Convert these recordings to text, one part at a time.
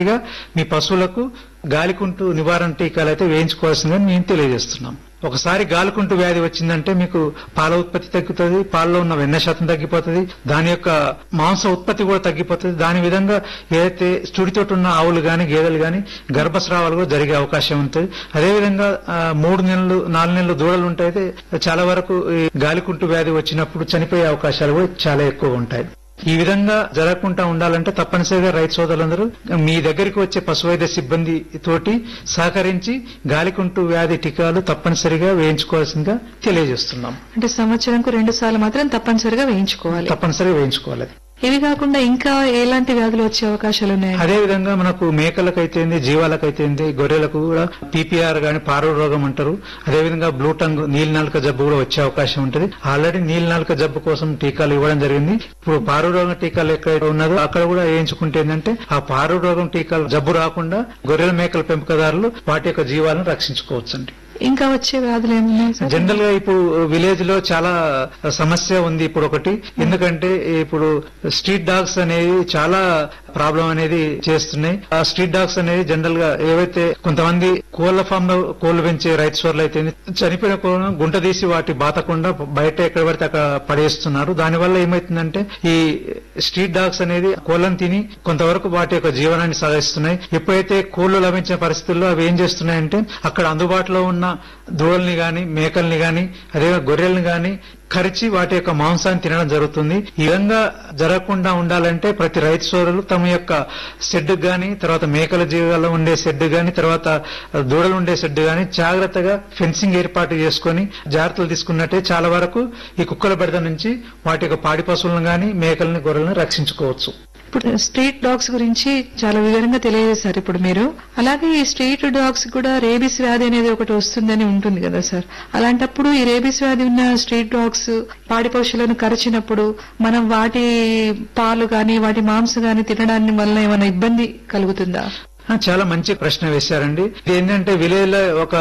ఇక మీ పశువులకు గాలికుంటు నివారణ టీకాలు అయితే వేయించుకోవాల్సిందని మేము తెలియజేస్తున్నాం ఒకసారి గాలికుంటు వ్యాధి వచ్చిందంటే మీకు పాల ఉత్పత్తి తగ్గుతుంది పాలలో ఉన్న వెన్న శాతం తగ్గిపోతుంది దాని యొక్క మాంస ఉత్పత్తి కూడా తగ్గిపోతుంది దాని విధంగా ఏదైతే చుడితోటి ఉన్న ఆవులు గాని గేదెలు గాని గర్భస్రావాలు కూడా జరిగే అవకాశం ఉంటుంది అదేవిధంగా ఆ, మూడు నెలలు నాలుగు నెలలు దూడలు ఉంటాయి చాలా వరకు ఈ గాలికుంటు వ్యాధి వచ్చినప్పుడు చనిపోయే అవకాశాలు కూడా చాలా ఎక్కువ ఉంటాయి ఈ విధంగా జరగకుండా ఉండాలంటే తప్పనిసరిగా రైతు సోదరులందరూ మీ దగ్గరికి వచ్చే పశువైద్య సిబ్బంది తోటి సహకరించి గాలికుంటు వ్యాధి టీకాలు తప్పనిసరిగా వేయించుకోవాల్సిందిగా తెలియజేస్తున్నాం అంటే సంవత్సరంకు రెండు సార్లు మాత్రం తప్పనిసరిగా వేయించుకోవాలి తప్పనిసరిగా వేయించుకోవాలి అది. ఇవి కాకుండా ఇంకా ఎలాంటి వ్యాధులు వచ్చే అవకాశాలు ఉన్నాయి అదే విధంగా మనకు మేకలకైతేంది జీవాలకైతేంది గొర్రెలకు కూడా పీపీఆర్ గాని పారు రోగం అంటారు అదే విధంగా బ్లూ టంగ్ నీలినాలుక జబ్బు కూడా వచ్చే అవకాశం ఉంటుంది ఆల్రెడీ నీలినాలుక జబ్బు కోసం టీకాలు ఇవ్వడం జరిగింది ఇప్పుడు పారు రోగం టీకాలు ఎక్కడ ఉన్నదో అక్కడ కూడా వేయించుకుంటే ఏంటంటే ఆ పారు రోగం టీకాలు జబ్బు రాకుండా గొర్రెల మేకల పెంపకదారులు వాటి యొక్క జీవాలను రక్షించుకోవచ్చండి ఇంకా వచ్చే వ్యాధులు ఏమున్నాయి సార్ జనరల్ గా ఇప్పుడు విలేజ్ లో చాలా సమస్య ఉంది ఇప్పుడు ఒకటి ఎందుకంటే ఇప్పుడు స్ట్రీట్ డాగ్స్ అనేవి చాలా ప్రాబ్లం అనేది చేస్తున్నాయి ఆ స్ట్రీట్ డాగ్స్ అనేది జనరల్ గా ఏవైతే కొంతమంది కోళ్ల ఫామ్ లో కోళ్లు పెంచే రైతు సోర్లు అయితే చనిపోయిన కోళ్లను గుంట తీసి వాటి బాతకుండా బయట ఎక్కడ పడితే అక్కడ పడేస్తున్నారు దానివల్ల ఏమైతుందంటే ఈ స్ట్రీట్ డాగ్స్ అనేది కోళ్లను తిని కొంతవరకు వాటి యొక్క జీవనాన్ని సాగిస్తున్నాయి ఎప్పుడైతే కోళ్లు లభించిన పరిస్థితుల్లో అవి ఏం చేస్తున్నాయంటే అక్కడ అందుబాటులో ఉన్న దూడల్ని గాని మేకల్ని గాని అదే గొర్రెల్ని గాని కరిచి వాటి యొక్క మాంసాన్ని తినడం జరుగుతుంది ఈ విధంగా జరగకుండా ఉండాలంటే ప్రతి రైతు సోదరులు తమ యొక్క షెడ్ గాని తర్వాత మేకల జీవాల్లో ఉండే షెడ్ గాని తర్వాత దూడలు ఉండే షెడ్ గాని జాగ్రత్తగా ఫెన్సింగ్ ఏర్పాటు చేసుకొని జాగ్రత్తలు తీసుకున్నట్టే చాలా వరకు ఈ కుక్కల బెడద నుంచి వాటి యొక్క పాడి పశువులను గాని మేకల్ని గొర్రెలను రక్షించుకోవచ్చు ఇప్పుడు స్ట్రీట్ డాగ్స్ గురించి చాలా వివరంగా తెలియజేశారు ఇప్పుడు మీరు అలాగే ఈ స్ట్రీట్ డాగ్స్ కూడా రేబీస్ వ్యాధి అనేది ఒకటి వస్తుందని ఉంటుంది కదా సార్ అలాంటప్పుడు ఈ రేబీస్ వ్యాధి ఉన్న స్ట్రీట్ డాగ్స్ పాడి పశువులను కరిచినప్పుడు మనం వాటి పాలు గాని వాటి మాంసం గాని తినడాన్ని వల్ల ఏమైనా ఇబ్బంది కలుగుతుందా ఆ, చాలా మంచి ప్రశ్న వేశారండి ఇది ఏంటంటే విలేజ్ లో ఒక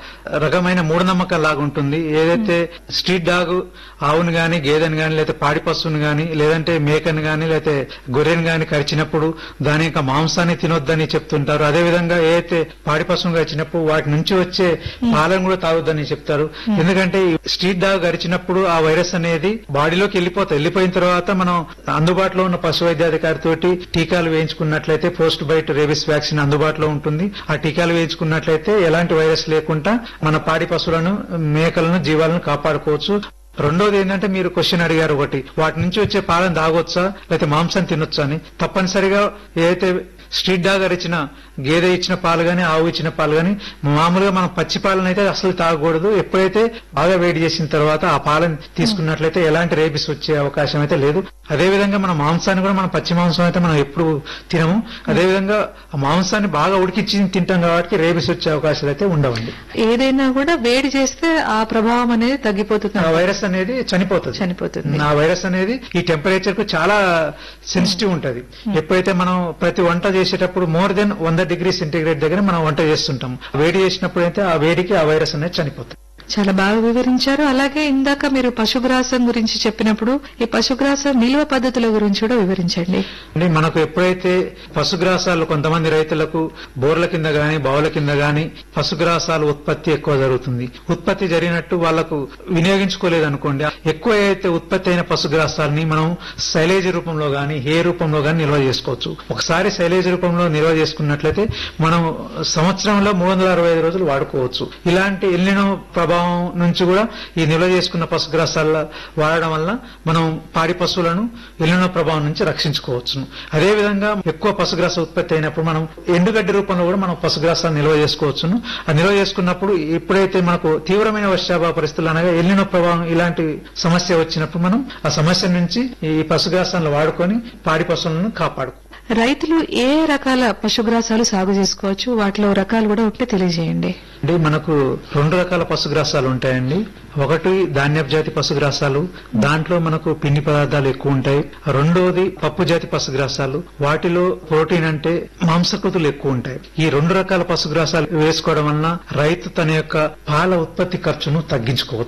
రకమైన మూఢనమ్మకం లాగా ఉంటుంది ఏదైతే స్ట్రీట్ డాగ్ ఆవును గాని గేదెను గాని లేకపోతే పాడి పశువును గాని లేదంటే మేకను గాని లేకపోతే గొర్రెను గాని కరిచినప్పుడు దాని యొక్క మాంసాన్ని తినొద్దని చెప్తుంటారు అదే విధంగా ఏదైతే పాడి పశువును కరిచినప్పుడు వాటి నుంచి వచ్చే పాలను కూడా తాగొద్దని చెప్తారు ఎందుకంటే ఈ స్ట్రీట్ డాగ్ కరిచినప్పుడు ఆ వైరస్ అనేది బాడీలోకి వెళ్ళిపోతాయి వెళ్ళిపోయిన తర్వాత మనం అందుబాటులో ఉన్న పశు వైద్యాధికారి తోటి టీకాలు వేయించుకున్నట్లయితే పోస్ట్ బైట్ రేబిస్ వ్యాక్సిన్ అందుబాటులో ఉంటుంది ఆ టీకాలు వేయించుకున్నట్లయితే ఎలాంటి వైరస్ లేకుండా మన పాడి పశువులను మేకలను జీవాలను కాపాడుకోవచ్చు రెండోది ఏంటంటే మీరు క్వశ్చన్ అడిగారు ఒకటి వాటి నుంచి వచ్చే పాలను తాగొచ్చా లేకపోతే మాంసం తినొచ్చా అని తప్పనిసరిగా ఏదైతే స్ట్రీట్ డాగర్ ఇచ్చిన గేదె ఇచ్చిన పాలు గాని ఆవు ఇచ్చిన పాలు గాని మామూలుగా మనం పచ్చి పాలను అయితే అసలు తాగకూడదు ఎప్పుడైతే బాగా వేడి చేసిన తర్వాత ఆ పాలను తీసుకున్నట్లయితే ఎలాంటి రేబిస్ వచ్చే అవకాశం అయితే లేదు అదే విధంగా మన మాంసాన్ని కూడా మనం పచ్చి మాంసం అయితే మనం ఎప్పుడు తినము అదే విధంగా ఆ మాంసాన్ని బాగా ఉడికించి తింటాం కాబట్టి రేబిస్ వచ్చే అవకాశాలు అయితే ఉండవండి ఏదైనా కూడా వేడి చేస్తే ఆ ప్రభావం అనేది తగ్గిపోతుంది ఆ వైరస్ అనేది చనిపోతుంది చనిపోతుంది ఆ వైరస్ అనేది ఈ టెంపరేచర్ కు చాలా సెన్సిటివ్ ఉంటది ఎప్పుడైతే మనం ప్రతి వంట చేసేటప్పుడు మోర్ దెన్ వంద డిగ్రీ సెంటీగ్రేడ్ దగ్గర మనం వంట చేస్తుంటాం వేడి చేసినప్పుడు అయితే ఆ వేడికి ఆ వైరస్ అనేది చనిపోతుంది చాలా బాగా వివరించారు అలాగే ఇందాక మీరు పశుగ్రాసం గురించి చెప్పినప్పుడు ఈ పశుగ్రాస నిల్వ పద్ధతుల గురించి కూడా వివరించండి అంటే మనకు ఎప్పుడైతే పశుగ్రాసాలు కొంతమంది రైతులకు బోర్ల కింద గాని బావుల కింద గాని పశుగ్రాసాలు ఉత్పత్తి ఎక్కువ జరుగుతుంది ఉత్పత్తి జరిగినట్టు వాళ్లకు వినియోగించుకోలేదు అనుకోండి ఎక్కువ అయితే ఉత్పత్తి అయిన పశుగ్రాసాలని మనం శైలేజ్ రూపంలో గాని హే రూపంలో గాని నిల్వ చేసుకోవచ్చు ఒకసారి శైలేజ్ రూపంలో నిల్వ చేసుకున్నట్లయితే మనం సంవత్సరంలో మూడు వందల అరవై ఐదు రోజులు వాడుకోవచ్చు ఇలాంటి ఎల్లినో ప్రభావం నుంచి కూడా ఈ నిల్వ చేసుకున్న పశుగ్రాసాల వాడడం వల్ల మనం పాడి పశువులను ఎల్లినో ప్రభావం నుంచి రక్షించుకోవచ్చును అదే విధంగా ఎక్కువ పశుగ్రాస ఉత్పత్తి అయినప్పుడు మనం ఎండుగడ్డి రూపంలో కూడా మనం పశుగ్రాసాలు నిల్వ చేసుకోవచ్చును ఆ నిల్వ చేసుకున్నప్పుడు ఎప్పుడైతే మనకు తీవ్రమైన వర్షాభావ పరిస్థితులు అనగా ఎల్లినో ప్రభావం ఇలాంటి సమస్య వచ్చినప్పుడు మనం ఆ సమస్య నుంచి ఈ పశుగ్రాసాలను వాడుకొని పాడి పశువులను కాపాడుకో రైతులు ఏ రకాల పశుగ్రాసాలు సాగు చేసుకోవచ్చు వాటిలో రకాలు కూడా ఉంటే తెలియజేయండి అంటే మనకు రెండు రకాల పశుగ్రాసాలు ఉంటాయండి ఒకటి ధాన్యపు జాతి పశుగ్రాసాలు దాంట్లో మనకు పిండి పదార్థాలు ఎక్కువ ఉంటాయి రెండోది పప్పు జాతి పశుగ్రాసాలు వాటిలో ప్రోటీన్ అంటే మాంసకృతులు ఎక్కువ ఉంటాయి ఈ రెండు రకాల పశుగ్రాసాలు వేసుకోవడం వలన రైతు తన యొక్క పాల ఉత్పత్తి ఖర్చును తగ్గించుకోవచ్చును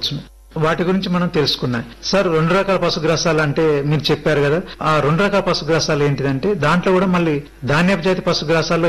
వాటి గురించి మనం తెలుసుకున్నాం సార్ రెండు రకాల పశుగ్రాసాలు అంటే మీరు చెప్పారు కదా ఆ రెండు రకాల పశుగ్రాసాలు ఏంటిదంటే దాంట్లో కూడా మళ్ళీ ధాన్యపు జాతి పశుగ్రాసాల్లో